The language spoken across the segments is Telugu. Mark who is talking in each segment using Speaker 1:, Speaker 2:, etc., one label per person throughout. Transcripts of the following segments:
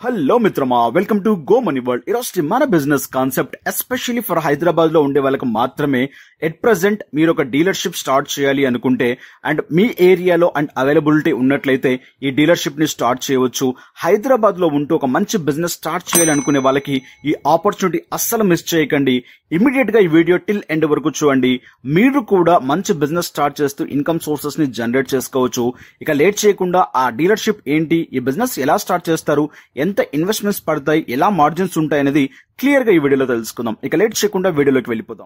Speaker 1: హలో మిత్రమా welcome to go money world ఈరోజు మన business concept especially for Hyderabad లో ఉండే వాళ్ళకి మాత్రమే ఎట్ ప్రెసెంట్ మీరు ఒక డీలర్షిప్ స్టార్ట్ చేయాలి అనుకుంటే అండ్ మీ ఏరియాలో అండ్ అవైలబిలిటీ ఉన్నట్లయితే ఈ డీలర్షిప్ ని స్టార్ట్ చేయవచ్చు హైదరాబాద్ లో ఉంటూ ఒక మంచి బిజినెస్ స్టార్ట్ చేయాలి అనుకునే వాళ్ళకి ఈ ఆపర్చునిటీ అస్సలు మిస్ చేయకండి ఇమీడియట్ గా ఈ వీడియో టిల్ ఎండ్ వరకు చూడండి మీరు కూడా మంచి బిజినెస్ స్టార్ట్ చేస్తూ ఇన్కమ్ సోర్సెస్ ని జనరేట్ చేసుకోవచ్చు ఇక లేట్ చేయకుండా ఆ డీలర్షిప్ ఏంటి ఈ బిజినెస్ ఎలా స్టార్ట్ చేస్తారు ఎంత ఇన్వెస్ట్మెంట్స్ పడతాయి ఎలా మార్జిన్స్ ఉంటాయి అనేది క్లియర్ గా ఈ వీడియోలో తెలుసుకుందాం ఇక లేట్ చేయకుండా వీడియోలోకి వెళ్ళిపోదాం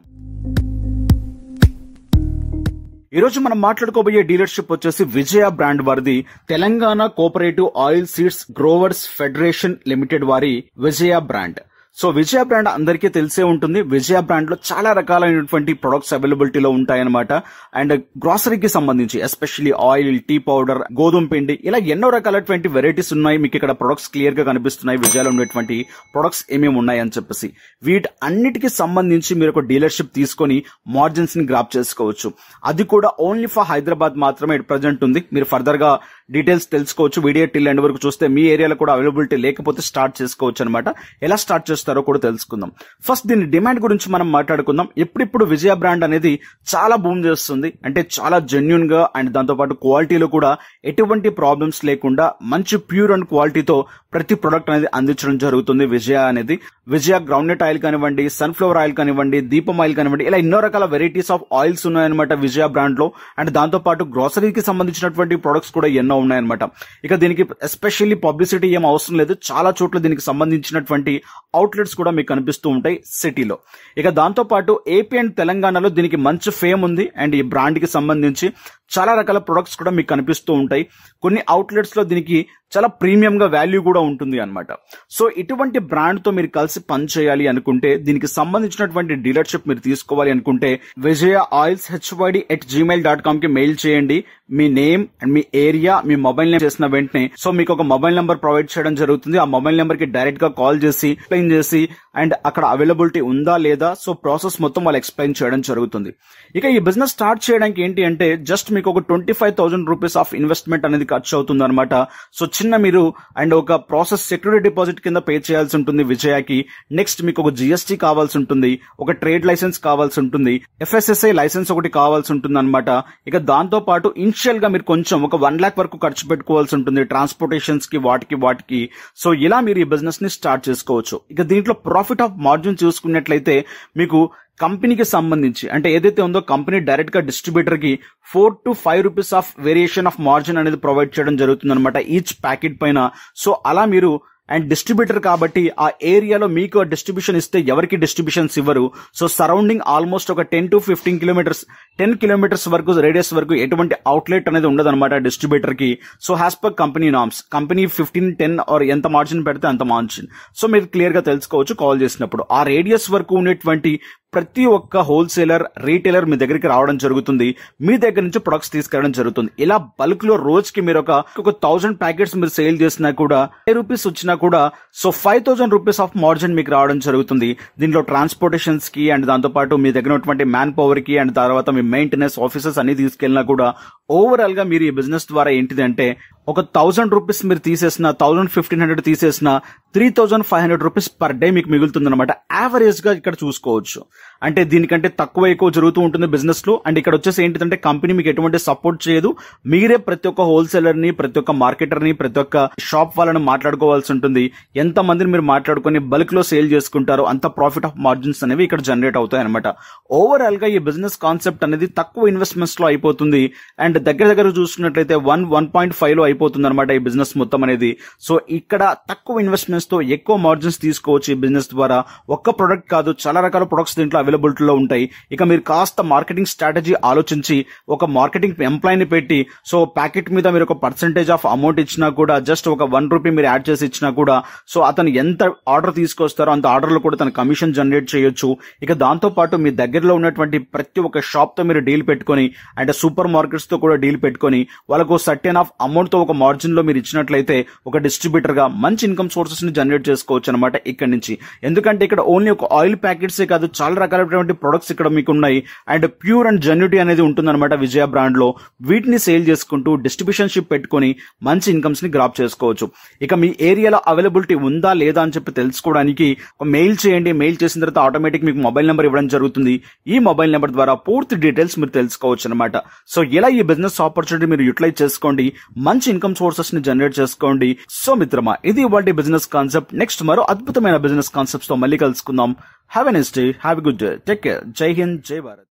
Speaker 1: ఈ రోజు మనం మాట్లాడుకోబోయే డీలర్షిప్ వచ్చేసి విజయ బ్రాండ్ వారిది Telangana cooperative oil seeds growers federation limited వారి Vijaya brand so Vijaya brand అందరికీ తెలిసే ఉంటుంది విజయ బ్రాండ్ లో చాలా రకాలైనటువంటి ప్రొడక్ట్స్ అవైలబిలిటీలో ఉంటాయన్నమాట అండ్ గ్రాసరీకి సంబంధించి ఎస్పెషల్లీ ఆయిల్ టీ పౌడర్ గోధుమ పిండి ఇలా ఎన్నో రకాలైనటువంటి వెరైటీస్ ఉన్నాయి మీకు ఇక్కడ ప్రొడక్ట్స్ క్లియర్ గా కనిపిస్తున్నాయి విజయాలో ఉండేటువంటి ప్రొడక్ట్స్ ఏమేమి ఉన్నాయి అని చెప్పేసి వీటి అన్నిటికీ సంబంధించి మీరు ఒక డీలర్షిప్ తీసుకొని మార్జిన్స్ ని గ్రాప్ చేసుకోవచ్చు అది కూడా ఓన్లీ ఫర్ హైదరాబాద్ మాత్రమే ప్రజెంట్ ఉంది మీరు ఫర్దర్ గా డీటెయిల్స్ తెలుసుకోవచ్చు వీడియో టిల్ ఎండ్ వరకు చూస్తే మీ ఏరియాలో కూడా అవైలబిలిటీ లేకపోతే స్టార్ట్ చేసుకోవచ్చు అనమాట ఎలా స్టార్ట్ చేస్తారో కూడా తెలుసుకుందాం ఫస్ట్ దీని డిమాండ్ గురించి మనం మాట్లాడుకుందాం ఎప్పుడిప్పుడు విజయ బ్రాండ్ అనేది చాలా బూమ్ చేస్తుంది అంటే చాలా జెన్యున్ గా అండ్ దాంతోపాటు క్వాలిటీలో కూడా ఎటువంటి ప్రాబ్లమ్స్ లేకుండా మంచి ప్యూర్ అండ్ క్వాలిటీతో ప్రతి ప్రొడక్ట్ అనేది అందించడం జరుగుతుంది విజయ అనేది విజయ గ్రౌండ్నట్ ఆయిల్ కానివ్వండి సన్ఫ్లవర్ ఆయిల్ కానివ్వండి దీపం ఆయిల్ కానివ్వండి ఇలా ఎన్నో రకాల వెరైటీస్ ఆఫ్ ఆయిల్స్ ఉన్నాయన్నమాట విజయ బ్రాండ్ లో అండ్ దాంతో పాటు గ్రోసరీకి సంబంధించినటువంటి ప్రొడక్ట్స్ కూడా ఎన్నో ఉన్నాయన్నమాట ఇక దీనికి ఎస్పెషల్లీ పబ్లిసిటీ ఏం అవసరం లేదు చాలా చోట్ల దీనికి సంబంధించినటువంటి అవుట్లెట్స్ కూడా మీకు కనిపిస్తూ ఉంటాయి సిటీలో ఇక దాంతో పాటు ఏపీ అండ్ తెలంగాణలో దీనికి మంచి ఫేమ్ ఉంది అండ్ ఈ బ్రాండ్ కి సంబంధించి చాలా రకాల ప్రొడక్ట్స్ కూడా మీకు కనిపిస్తూ ఉంటాయి కొన్ని అవుట్లెట్స్ లో దీనికి చాలా ప్రీమియం గా వాల్యూ కూడా ఉంటుంది అనమాట సో ఇటువంటి బ్రాండ్ తో మీరు కలిసి పని చేయాలి అనుకుంటే దీనికి సంబంధించినటువంటి డీలర్షిప్ మీరు తీసుకోవాలి అనుకుంటే Vijaya oils HYD at Gmail dot com కి మెయిల్ చేయండి మీ నేమ్ అండ్ మీ ఏరియా మీ మొబైల్ నేమ్ చేసిన వెంటనే సో మీకు ఒక మొబైల్ నెంబర్ ప్రొవైడ్ చేయడం జరుగుతుంది ఆ మొబైల్ నెంబర్ కి డైరెక్ట్ గా కాల్ చేసి ఎక్స్ప్లెయిన్ చేసి అండ్ అక్కడ అవైలబిలిటీ ఉందా లేదా సో ప్రాసెస్ మొత్తం వాళ్ళు ఎక్స్ప్లెయిన్ చేయడం జరుగుతుంది ఇక ఈ బిజినెస్ స్టార్ట్ చేయడానికి ఏంటి అంటే జస్ట్ మీకు ఒక twenty five thousand rupees of investment అనేది ఖర్చు అవుతుంది అనమాట సో చిన్న మీరు అండ్ ఒక ప్రాసెస్ సెక్యూరిటీ డిపాజిట్ కింద పే చేయాల్సి ఉంటుంది విజయకి నెక్స్ట్ మీకు ఒక జిఎస్టీ కావాల్సి ఉంటుంది ఒక ట్రేడ్ లైసెన్స్ కావాల్సి ఉంటుంది ఎఫ్ఎస్ఎస్ఐ లైసెన్స్ ఒకటి కావాల్సి ఉంటుంది అనమాట ఇక దాంతో పాటు ఇనిషియల్ గా మీరు కొంచెం ఒక వన్ లాక్ వరకు ఖర్చు పెట్టుకోవాల్సి ఉంటుంది ట్రాన్స్పోర్టేషన్స్ కి వాటికి వాటికి సో ఇలా మీరు ఈ బిజినెస్ ని స్టార్ట్ చేసుకోవచ్చు ఇక దీంట్లో ప్రాఫిట్ ఆఫ్ మార్జిన్ చూసుకున్నట్లయితే మీకు కంపెనీకి సంబంధించి అంటే ఏదైతే ఉందో కంపెనీ డైరెక్ట్ గా డిస్ట్రిబ్యూటర్ కి four to five rupees of variation of margin అనేది ప్రొవైడ్ చేయడం జరుగుతుంది అనమాట ఈచ్ ప్యాకెట్ పైన సో అలా మీరు అండ్ డిస్ట్రిబ్యూటర్ కాబట్టి ఆ ఏరియాలో మీకు డిస్ట్రిబ్యూషన్ ఇస్తే ఎవరికి డిస్ట్రిబ్యూషన్స్ ఇవ్వరు సో సరౌండింగ్ ఆల్మోస్ట్ ఒక ten to fifteen kilometers ten kilometers వరకు రేడియస్ వరకు ఎటువంటి అవుట్లెట్ అనేది ఉండదు అనమాట డిస్ట్రిబ్యూటర్ కి so has per company norms company fifteen ten or ఎంత మార్జిన్ పెడితే అంత మార్జిన్ సో మీరు క్లియర్ గా తెలుసుకోవచ్చు కాల్ చేసినప్పుడు ఆ రేడియస్ వరకు ఉండేటువంటి ప్రతి ఒక్క హోల్సేలర్ రీటైలర్ మీ దగ్గరికి రావడం జరుగుతుంది మీ దగ్గర నుంచి ప్రొడక్ట్స్ తీసుకెళ్ళడం జరుగుతుంది ఇలా బల్క్ లో రోజుకి మీరు ఒక ఒక థౌసండ్ ప్యాకెట్స్ మీరు సేల్ చేసినా కూడా ఫైవ్ రూపీస్ వచ్చినా కూడా so five thousand rupees of margin మీకు రావడం జరుగుతుంది దీంట్లో ట్రాన్స్పోర్టేషన్స్ కి అండ్ దాంతో పాటు మీ దగ్గర ఉన్నటువంటి మ్యాన్ పవర్ కి అండ్ తర్వాత మీ మెయింటెనెన్స్ ఆఫీసెస్ అన్ని తీసుకెళ్ళినా కూడా ఓవరాల్ గా మీరు ఈ బిజినెస్ ద్వారా ఏంటిది అంటే ఒక థౌసండ్ రూపీస్ మీరు తీసేసిన థౌసండ్ ఫిఫ్టీన్ హండ్రెడ్ తీసేసిన three thousand five hundred rupees per day మీకు మిగులుతుంది అనమాట యావరేజ్ గా ఇక్కడ చూసుకోవచ్చు అంటే దీనికంటే తక్కువ ఎక్కువ జరుగుతూ ఉంటుంది బిజినెస్ లో అండ్ ఇక్కడ వచ్చేసి ఏంటిదంటే కంపెనీ మీకు ఎటువంటి సపోర్ట్ చేయదు మీరే ప్రతి ఒక్క హోల్సేలర్ ని ప్రతి ఒక్క మార్కెటర్ ని ప్రతి ఒక్క షాప్ వాళ్ళని మాట్లాడుకోవాల్సి ఉంటుంది ఎంత మందిని మీరు మాట్లాడుకొని బల్క్ లో సేల్ చేసుకుంటారో అంత ప్రాఫిట్ ఆఫ్ మార్జిన్స్ అనేవి ఇక్కడ జనరేట్ అవుతాయి అనమాట ఓవరాల్ గా ఈ బిజినెస్ కాన్సెప్ట్ అనేది తక్కువ ఇన్వెస్ట్మెంట్స్ లో అయిపోతుంది అండ్ దగ్గర దగ్గర చూసుకున్నట్లయితే వన్ వన్ పాయింట్ ఫైవ్ లో అయిపోతుంది అనమాట ఈ బిజినెస్ మొత్తం అనేది సో ఇక్కడ తక్కువ ఇన్వెస్ట్మెంట్స్ తో ఎక్కువ మార్జిన్స్ తీసుకోవచ్చు ఈ బిజినెస్ ద్వారా ఒక్క ప్రొడక్ట్ కాదు చాలా రకాల ప్రొడక్ట్స్ దీంట్లో అవైలబిలిటీలో ఉంటాయి ఇక మీరు కాస్త మార్కెటింగ్ స్ట్రాటజీ ఆలోచించి ఒక మార్కెటింగ్ ఎంప్లాయ్ ని పెట్టి సో ప్యాకెట్ మీద మీరు ఒక పర్సెంటేజ్ ఆఫ్ అమౌంట్ ఇచ్చినా కూడా జస్ట్ ఒక వన్ రూపీ మీరు యాడ్ చేసి ఇచ్చినా కూడా సో అతను ఎంత ఆర్డర్ తీసుకొస్తారో అంత ఆర్డర్ లో కూడా తన కమిషన్ జనరేట్ చేయొచ్చు ఇక దాంతో పాటు మీ దగ్గరలో ఉన్నటువంటి ప్రతి ఒక్క షాప్ తో మీరు డీల్ పెట్టుకొని అండ్ సూపర్ మార్కెట్స్ తో కూడా డీల్ పెట్టుకొని వాళ్ళకు సర్టెన్ ఆఫ్ అమౌంట్ తో ఒక మార్జిన్ లో మీరు ఇచ్చినట్లయితే ఒక డిస్ట్రిబ్యూటర్ గా మంచి ఇన్కమ్ సోర్సెస్ ని జనరేట్ చేసుకోవచ్చు అనమాట ఇక్కడ నుంచి ఎందుకంటే ఇక్కడ ఓన్లీ ఒక ఆయిల్ ప్యాకెట్సే కాదు చాలా రకాల రకాలైనటువంటి ప్రొడక్ట్స్ ఇక్కడ మీకు ఉన్నాయి అండ్ ప్యూర్ అండ్ జెన్యుటీ అనేది ఉంటుందన్నమాట విజయ బ్రాండ్ లో వీటిని సేల్ చేసుకుంటూ డిస్ట్రిబ్యూషన్ షిప్ పెట్టుకొని మంచి ఇన్కమ్స్ ని గ్రాప్ చేసుకోవచ్చు ఇక మీ ఏరియాలో అవైలబిలిటీ ఉందా లేదా అని చెప్పి తెలుసుకోవడానికి ఒక మెయిల్ చేయండి మెయిల్ చేసిన తర్వాత ఆటోమేటిక్ మీకు మొబైల్ నెంబర్ ఇవ్వడం జరుగుతుంది ఈ మొబైల్ నెంబర్ ద్వారా పూర్తి డీటెయిల్స్ మీరు తెలుసుకోవచ్చు అనమాట సో ఇలా ఈ బిజినెస్ ఆపర్చునిటీ మీరు యూటిలైజ్ చేసుకోండి మంచి ఇన్కమ్ సోర్సెస్ ని జనరేట్ చేసుకోండి సో మిత్రమా ఇది ఇవాళ బిజినెస్ కాన్సెప్ట్ నెక్స్ట్ మరో అద్భుతమైన బిజినెస్ కాన్సెప్ట్స్ తో మళ్ళీ కలుసుకుందాం have a nice day have good day take care జై హింద్ జై భారత్